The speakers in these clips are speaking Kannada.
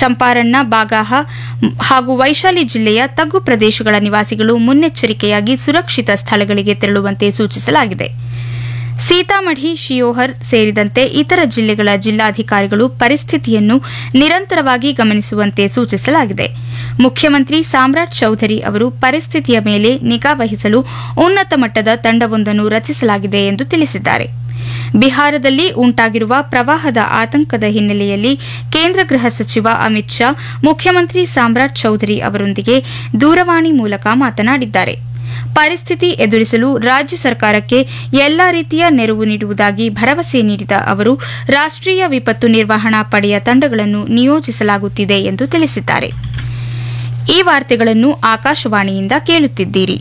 ಚಂಪಾರಣ್ಣ ಬಾಗಾಹ ಹಾಗೂ ವೈಶಾಲಿ ಜಿಲ್ಲೆಯ ತಗ್ಗು ಪ್ರದೇಶಗಳ ನಿವಾಸಿಗಳು ಮುನ್ನೆಚ್ಚರಿಕೆಯಾಗಿ ಸುರಕ್ಷಿತ ಸ್ಥಳಗಳಿಗೆ ತೆರಳುವಂತೆ ಸೂಚಿಸಲಾಗಿದೆ ಸೀತಾಮಢಿ ಶಿಯೋಹರ್ ಸೇರಿದಂತೆ ಇತರ ಜಿಲ್ಲೆಗಳ ಜಿಲ್ಲಾಧಿಕಾರಿಗಳು ಪರಿಸ್ಥಿತಿಯನ್ನು ನಿರಂತರವಾಗಿ ಗಮನಿಸುವಂತೆ ಸೂಚಿಸಲಾಗಿದೆ ಮುಖ್ಯಮಂತ್ರಿ ಸಾಮ್ರಾಟ್ ಚೌಧರಿ ಅವರು ಪರಿಸ್ಥಿತಿಯ ಮೇಲೆ ನಿಗಾ ವಹಿಸಲು ಉನ್ನತ ಮಟ್ಟದ ತಂಡವೊಂದನ್ನು ರಚಿಸಲಾಗಿದೆ ಎಂದು ತಿಳಿಸಿದ್ದಾರೆ ಬಿಹಾರದಲ್ಲಿ ಉಂಟಾಗಿರುವ ಪ್ರವಾಹದ ಆತಂಕದ ಹಿನ್ನೆಲೆಯಲ್ಲಿ ಕೇಂದ್ರ ಗೃಹ ಸಚಿವ ಅಮಿತ್ ಶಾ ಮುಖ್ಯಮಂತ್ರಿ ಸಾಮ್ರಾಟ್ ಚೌಧರಿ ಅವರೊಂದಿಗೆ ದೂರವಾಣಿ ಮೂಲಕ ಮಾತನಾಡಿದ್ದಾರೆ ಪರಿಸ್ಥಿತಿ ಎದುರಿಸಲು ರಾಜ್ಯ ಸರ್ಕಾರಕ್ಕೆ ಎಲ್ಲಾ ರೀತಿಯ ನೆರವು ನೀಡುವುದಾಗಿ ಭರವಸೆ ನೀಡಿದ ಅವರು ರಾಷ್ಟೀಯ ವಿಪತ್ತು ನಿರ್ವಹಣಾ ಪಡೆಯ ತಂಡಗಳನ್ನು ನಿಯೋಜಿಸಲಾಗುತ್ತಿದೆ ಎಂದು ತಿಳಿಸಿದ್ದಾರೆ ಈ ವಾರ್ತೆಗಳನ್ನು ಆಕಾಶವಾಣಿಯಿಂದ ಕೇಳುತ್ತಿದ್ದೀರಿ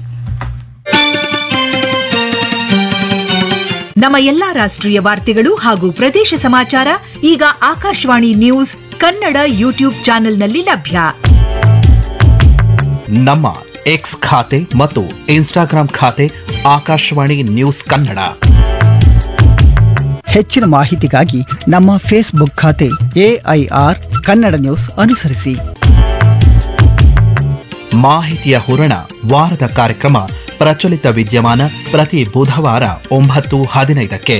ನಮ್ಮ ಎಲ್ಲಾ ರಾಷ್ಟ್ರೀಯ ವಾರ್ತೆಗಳು ಹಾಗೂ ಪ್ರದೇಶ ಸಮಾಚಾರ ಈಗ ಆಕಾಶವಾಣಿ ನ್ಯೂಸ್ ಕನ್ನಡ ಯೂಟ್ಯೂಬ್ ಚಾನೆಲ್ನಲ್ಲಿ ಲಭ್ಯ ನಮ್ಮ ಎಕ್ಸ್ ಖಾತೆ ಮತ್ತು ಇನ್ಸ್ಟಾಗ್ರಾಂ ಖಾತೆ ಆಕಾಶವಾಣಿ ನ್ಯೂಸ್ ಕನ್ನಡ ಹೆಚ್ಚಿನ ಮಾಹಿತಿಗಾಗಿ ನಮ್ಮ ಫೇಸ್ಬುಕ್ ಖಾತೆ ಎಐಆರ್ ಕನ್ನಡ ನ್ಯೂಸ್ ಅನುಸರಿಸಿ ಮಾಹಿತಿಯ ಹೂರಣ ವಾರದ ಕಾರ್ಯಕ್ರಮ ಪ್ರಚಲಿತ ವಿದ್ಯಮಾನ ಪ್ರತಿ ಬುಧವಾರ ಒಂಬತ್ತು ಹದಿನೈದಕ್ಕೆ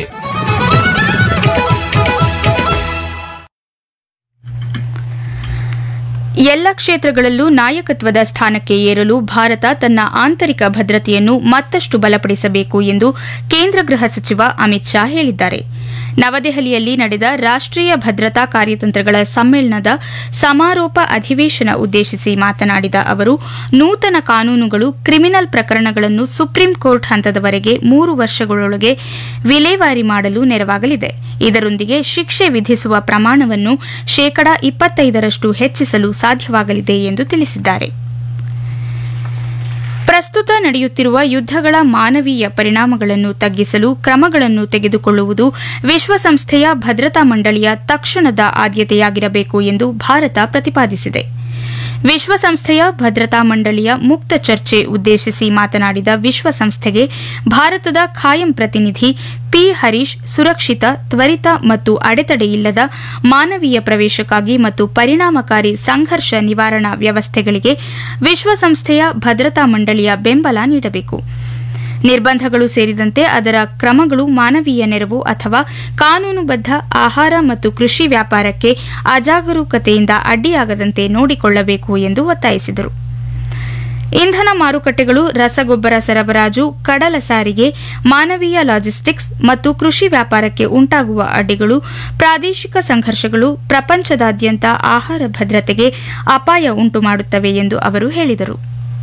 ಎಲ್ಲ ಕ್ಷೇತ್ರಗಳಲ್ಲೂ ನಾಯಕತ್ವದ ಸ್ಥಾನಕ್ಕೆ ಏರಲು ಭಾರತ ತನ್ನ ಆಂತರಿಕ ಭದ್ರತೆಯನ್ನು ಮತ್ತಷ್ಟು ಬಲಪಡಿಸಬೇಕು ಎಂದು ಕೇಂದ್ರ ಗೃಹ ಸಚಿವ ಅಮಿತ್ ಶಾ ಹೇಳಿದ್ದಾರೆ ನವದೆಹಲಿಯಲ್ಲಿ ನಡೆದ ರಾಷ್ಟೀಯ ಭದ್ರತಾ ಕಾರ್ಯತಂತ್ರಗಳ ಸಮ್ಮೇಳನದ ಸಮಾರೋಪ ಅಧಿವೇಶನ ಉದ್ದೇಶಿಸಿ ಮಾತನಾಡಿದ ಅವರು ನೂತನ ಕಾನೂನುಗಳು ಕ್ರಿಮಿನಲ್ ಪ್ರಕರಣಗಳನ್ನು ಸುಪ್ರೀಂ ಕೋರ್ಟ್ ಹಂತದವರೆಗೆ ಮೂರು ವರ್ಷಗಳೊಳಗೆ ವಿಲೇವಾರಿ ಮಾಡಲು ನೆರವಾಗಲಿದೆ ಇದರೊಂದಿಗೆ ಶಿಕ್ಷೆ ವಿಧಿಸುವ ಪ್ರಮಾಣವನ್ನು ಶೇಕಡಾ ಇಪ್ಪತ್ತೈದರಷ್ಟು ಹೆಚ್ಚಿಸಲು ಸಾಧ್ಯವಾಗಲಿದೆ ಎಂದು ತಿಳಿಸಿದ್ದಾರೆ ಪ್ರಸ್ತುತ ನಡೆಯುತ್ತಿರುವ ಯುದ್ದಗಳ ಮಾನವೀಯ ಪರಿಣಾಮಗಳನ್ನು ತಗ್ಗಿಸಲು ಕ್ರಮಗಳನ್ನು ತೆಗೆದುಕೊಳ್ಳುವುದು ವಿಶ್ವಸಂಸ್ಥೆಯ ಭದ್ರತಾ ಮಂಡಳಿಯ ತಕ್ಷಣದ ಆದ್ಯತೆಯಾಗಿರಬೇಕು ಎಂದು ಭಾರತ ಪ್ರತಿಪಾದಿಸಿದೆ ವಿಶ್ವಸಂಸ್ಥೆಯ ಭದ್ರತಾ ಮಂಡಳಿಯ ಮುಕ್ತ ಚರ್ಚೆ ಉದ್ದೇಶಿಸಿ ಮಾತನಾಡಿದ ವಿಶ್ವಸಂಸ್ಥೆಗೆ ಭಾರತದ ಖಾಯಂ ಪ್ರತಿನಿಧಿ ಪಿ ಹರೀಶ್ ಸುರಕ್ಷಿತ ತ್ವರಿತ ಮತ್ತು ಅಡೆತಡೆಯಿಲ್ಲದ ಮಾನವೀಯ ಪ್ರವೇಶಕ್ಕಾಗಿ ಮತ್ತು ಪರಿಣಾಮಕಾರಿ ಸಂಘರ್ಷ ನಿವಾರಣಾ ವ್ಯವಸ್ಥೆಗಳಿಗೆ ವಿಶ್ವಸಂಸ್ಥೆಯ ಭದ್ರತಾ ಮಂಡಳಿಯ ಬೆಂಬಲ ನೀಡಬೇಕು ನಿರ್ಬಂಧಗಳು ಸೇರಿದಂತೆ ಅದರ ಕ್ರಮಗಳು ಮಾನವೀಯ ನೆರವು ಅಥವಾ ಕಾನೂನುಬದ್ಧ ಆಹಾರ ಮತ್ತು ಕೃಷಿ ವ್ಯಾಪಾರಕ್ಕೆ ಅಜಾಗರೂಕತೆಯಿಂದ ಅಡ್ಡಿಯಾಗದಂತೆ ನೋಡಿಕೊಳ್ಳಬೇಕು ಎಂದು ಒತ್ತಾಯಿಸಿದರು ಇಂಧನ ಮಾರುಕಟ್ಟೆಗಳು ರಸಗೊಬ್ಬರ ಸರಬರಾಜು ಕಡಲ ಸಾರಿಗೆ ಮಾನವೀಯ ಲಾಜಿಸ್ಟಿಕ್ಸ್ ಮತ್ತು ಕೃಷಿ ವ್ಯಾಪಾರಕ್ಕೆ ಉಂಟಾಗುವ ಅಡ್ಡಿಗಳು ಪ್ರಾದೇಶಿಕ ಸಂಘರ್ಷಗಳು ಪ್ರಪಂಚದಾದ್ಯಂತ ಆಹಾರ ಭದ್ರತೆಗೆ ಅಪಾಯ ಉಂಟುಮಾಡುತ್ತವೆ ಎಂದು ಅವರು ಹೇಳಿದರು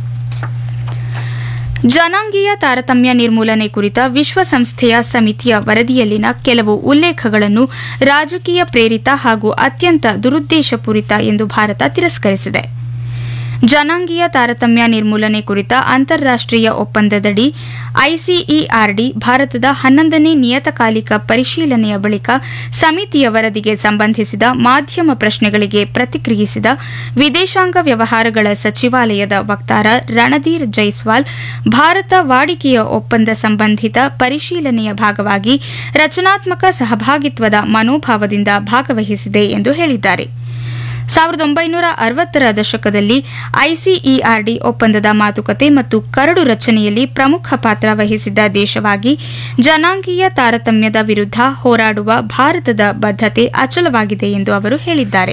ಜನಾಂಗೀಯ ತಾರತಮ್ಯ ನಿರ್ಮೂಲನೆ ಕುರಿತ ವಿಶ್ವಸಂಸ್ಥೆಯ ಸಮಿತಿಯ ವರದಿಯಲ್ಲಿನ ಕೆಲವು ಉಲ್ಲೇಖಗಳನ್ನು ರಾಜಕೀಯ ಪ್ರೇರಿತ ಹಾಗೂ ಅತ್ಯಂತ ದುರುದ್ದೇಶಪೂರಿತ ಎಂದು ಭಾರತ ತಿರಸ್ಕರಿಸಿದೆ ಜನಾಂಗೀಯ ತಾರತಮ್ಯ ನಿರ್ಮೂಲನೆ ಕುರಿತ ಅಂತಾರಾಷ್ಟೀಯ ಒಪ್ಪಂದದಡಿ ಐಸಿಇಆರ್ಡಿ ಭಾರತದ ಹನ್ನೊಂದನೇ ನಿಯತಕಾಲಿಕ ಪರಿಶೀಲನೆಯ ಬಳಿಕ ಸಮಿತಿಯ ವರದಿಗೆ ಸಂಬಂಧಿಸಿದ ಮಾಧ್ಯಮ ಪ್ರಶ್ನೆಗಳಿಗೆ ಪ್ರತಿಕ್ರಿಯಿಸಿದ ವಿದೇಶಾಂಗ ವ್ಯವಹಾರಗಳ ಸಚಿವಾಲಯದ ವಕ್ತಾರ ರಣಧೀರ್ ಜೈಸ್ವಾಲ್ ಭಾರತ ವಾಡಿಕೆಯ ಒಪ್ಪಂದ ಸಂಬಂಧಿತ ಪರಿಶೀಲನೆಯ ಭಾಗವಾಗಿ ರಚನಾತ್ಮಕ ಸಹಭಾಗಿತ್ವದ ಮನೋಭಾವದಿಂದ ಭಾಗವಹಿಸಿದೆ ಎಂದು ಹೇಳಿದ್ದಾರೆ ಸಾವಿರದ ಒಂಬೈನೂರ ಅರವತ್ತರ ದಶಕದಲ್ಲಿ ಐಸಿಇಆರ್ಡಿ ಒಪ್ಪಂದದ ಮಾತುಕತೆ ಮತ್ತು ಕರಡು ರಚನೆಯಲ್ಲಿ ಪ್ರಮುಖ ಪಾತ್ರ ವಹಿಸಿದ್ದ ದೇಶವಾಗಿ ಜನಾಂಗೀಯ ತಾರತಮ್ಯದ ವಿರುದ್ಧ ಹೋರಾಡುವ ಭಾರತದ ಬದ್ಧತೆ ಅಚಲವಾಗಿದೆ ಎಂದು ಅವರು ಹೇಳಿದ್ದಾರೆ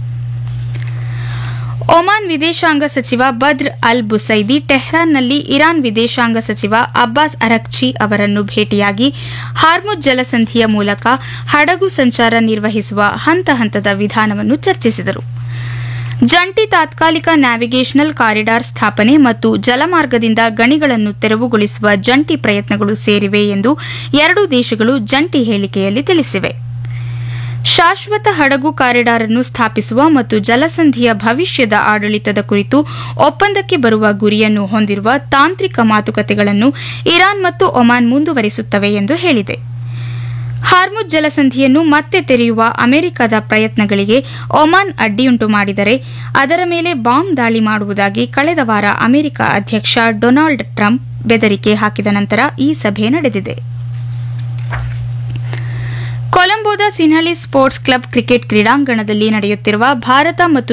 ಒಮಾನ್ ವಿದೇಶಾಂಗ ಸಚಿವ ಬದ್ರ್ ಅಲ್ ಬುಸೈದಿ ಟೆಹ್ರಾನ್ನಲ್ಲಿ ಇರಾನ್ ವಿದೇಶಾಂಗ ಸಚಿವ ಅಬ್ಬಾಸ್ ಅರಕ್ಚಿ ಅವರನ್ನು ಭೇಟಿಯಾಗಿ ಹಾರ್ಮುಜ್ ಜಲಸಂಧಿಯ ಮೂಲಕ ಹಡಗು ಸಂಚಾರ ನಿರ್ವಹಿಸುವ ಹಂತ ಹಂತದ ವಿಧಾನವನ್ನು ಚರ್ಚಿಸಿದರು ಜಂಟಿ ತಾತ್ಕಾಲಿಕ ನ್ಯಾವಿಗೇಷನಲ್ ಕಾರಿಡಾರ್ ಸ್ಥಾಪನೆ ಮತ್ತು ಜಲಮಾರ್ಗದಿಂದ ಗಣಿಗಳನ್ನು ತೆರವುಗೊಳಿಸುವ ಜಂಟಿ ಪ್ರಯತ್ನಗಳು ಸೇರಿವೆ ಎಂದು ಎರಡೂ ದೇಶಗಳು ಜಂಟಿ ಹೇಳಿಕೆಯಲ್ಲಿ ತಿಳಿಸಿವೆ ಶಾಶ್ವತ ಹಡಗು ಕಾರಿಡಾರ್ ಅನ್ನು ಸ್ಥಾಪಿಸುವ ಮತ್ತು ಜಲಸಂಧಿಯ ಭವಿಷ್ಯದ ಆಡಳಿತದ ಕುರಿತು ಒಪ್ಪಂದಕ್ಕೆ ಬರುವ ಗುರಿಯನ್ನು ಹೊಂದಿರುವ ತಾಂತ್ರಿಕ ಮಾತುಕತೆಗಳನ್ನು ಇರಾನ್ ಮತ್ತು ಒಮಾನ್ ಮುಂದುವರಿಸುತ್ತವೆ ಎಂದು ಹೇಳಿದೆ ಹಾರ್ಮುಜ್ ಜಲಸಂಧಿಯನ್ನು ಮತ್ತೆ ತೆರೆಯುವ ಅಮೆರಿಕದ ಪ್ರಯತ್ನಗಳಿಗೆ ಒಮಾನ್ ಅಡ್ಡಿಯುಂಟು ಮಾಡಿದರೆ ಅದರ ಮೇಲೆ ಬಾಂಬ್ ದಾಳಿ ಮಾಡುವುದಾಗಿ ಕಳೆದ ವಾರ ಅಮೆರಿಕ ಅಧ್ಯಕ್ಷ ಡೊನಾಲ್ಡ್ ಟ್ರಂಪ್ ಬೆದರಿಕೆ ಹಾಕಿದ ನಂತರ ಈ ಸಭೆ ನಡೆದಿದೆ ಕೊಲಂಬೋದ ಸಿನ್ಹಳಿ ಸ್ಪೋರ್ಟ್ಸ್ ಕ್ಲಬ್ ಕ್ರಿಕೆಟ್ ಕ್ರೀಡಾಂಗಣದಲ್ಲಿ ನಡೆಯುತ್ತಿರುವ ಭಾರತ ಮತ್ತು